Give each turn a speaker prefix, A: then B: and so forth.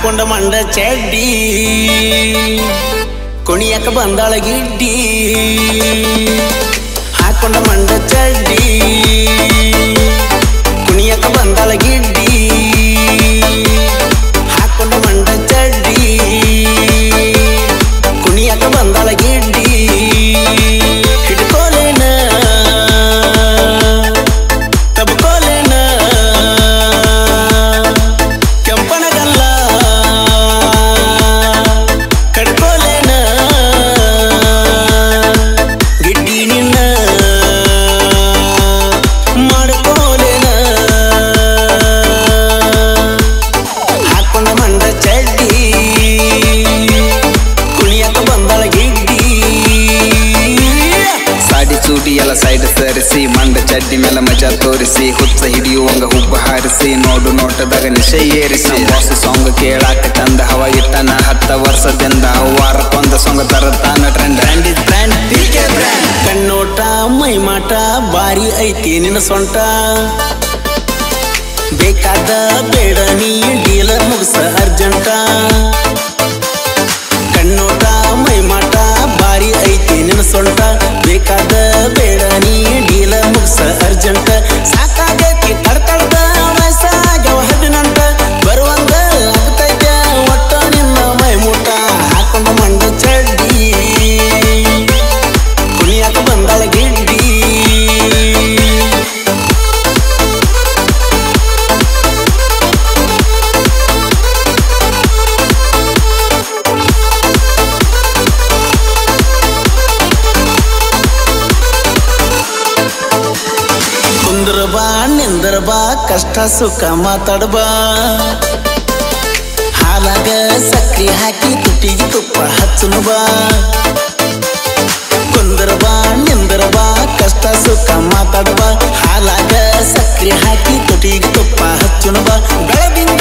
A: ಹಾಕೊಂಡ ಮಂಡ ಚಡ್ಡಿ ಕುಣಿಯಕ ಬಂದಾಳ ಗಿಡ್ಡಿ ಹಾಕೊಂಡ ಮಂಡ ಚಡ್ಡಿ ಕುಣಿಯಕ ಬಂದಾಳ ಗಿಡ್ಡಿ ಹಾಕೊಂಡ ಮಂಡ ಚಡ್ಡಿ ಕುಣಿಯಕ ಬಂದಾಳ ಗಿಡ್ಡಿ ಹಿಡ್ಕೋಲೇನ ತಬ್ಕೋಲೇನ ಕೆಂಪನಗಲ್ಲ ಕಡ್ಕೋಲೇನ ಗಿಡ್ಡಿ ನಿನ್ನ ಮಾಡ್ಕೋಲೇನ ಹಾಕೊಂಡ ಮಂಡ ಚಡ್ಡಿ ಕುಣಿಯಕ ಬಂದಳ ಗಿಡ್ಡಿ
B: ಸಾಡಿ ಚೂಟಿ ಎಲ್ಲ ಸೈಡ್ ಸರಿಸಿ ಮಂಡ ಚಡ್ಡಿ ಮೇಲೆ ಮಜಾ ತೋರಿಸಿ ಹುಚ್ಚ ಹಿಡಿಯುವಂಗ ಹುಬ್ಬ ಹಾರಿಸಿ ನೋಡು ನೋಟದಾಗ ನಿಶೆ ಏರಿಸಿ ಬಾಸ್ ಸಾಂಗ್ ಕೇಳಾಕ ಚಂದ ಹವ ಇಟ್ಟನ ಹತ್ತ ವರ್ಷದಿಂದ ವಾರಕ್ಕೊಂದ ಸಾಂಗ್ ತರತಾನ trend trend is brand PK brand
A: ಕಣ್ಣೋಟ ಮೈಮಾಟ ಬಾರಿ ಐತಿ ನಿನ್ನ ಸೊಂಟ ಬೇಕಾದ ಬೇಡ ನೀ ಡೀಲರ್ ಮುಗಿಸ ಅರ್ಜೆಂಟ ಕಣ್ಣೋಟ ಮೈಮಾಟ ಬಾರಿ ಐತಿ ನಿನ್ನ ಸೊಂಟ ಬೇಕಾದ ಬೇಡ ನೀ ಡೀಲರ್ ಮುಗಿಸ ಅರ್ಜೆಂಟ ಸಾಕಾಗೈತಿ ತಡ್ತಡ್ದ ವಯಸ್ಸಾಗ್ಯವ ಹದಿನೆಂಟ ಬರುವಂಗ ಆಗ್ತೈತೆ ಒಟ್ಟ ನಿನ್ನ ಮೈಮೂಟ ಹಾಕೊಂಡ ಮಂಡ ಚಡ್ಡಿ ಕುಣಿಯಾಕ ಬಂದಾಳ ಗಿಡ್ಡಿ ಕುಂದ್ರ ಬಾ ನಿಂದ್ರ ಬಾ ಕಷ್ಟ ಸುಖ ಮಾತಾಡ್ಬಾ ಹಾಲಾಗ ಸಕ್ರಿ ಹಾಕಿ ತುಟಿಗೆ ತುಪ್ಪ ಹಚ್ಚನು ಬಾ ಕುಂದ್ರ ಬಾ ನಿಂದ್ರ ಬಾ ಕಷ್ಟ ಸುಖ ಮಾತಾಡ್ಬಾ ಹಾಲಾಗ ಸಕ್ರಿ ಹಾಕಿ ತುಟಿಗೆ ತುಪ್ಪ ಹಚ್ಚನು ಬಾ ಬೆಳಗಿನ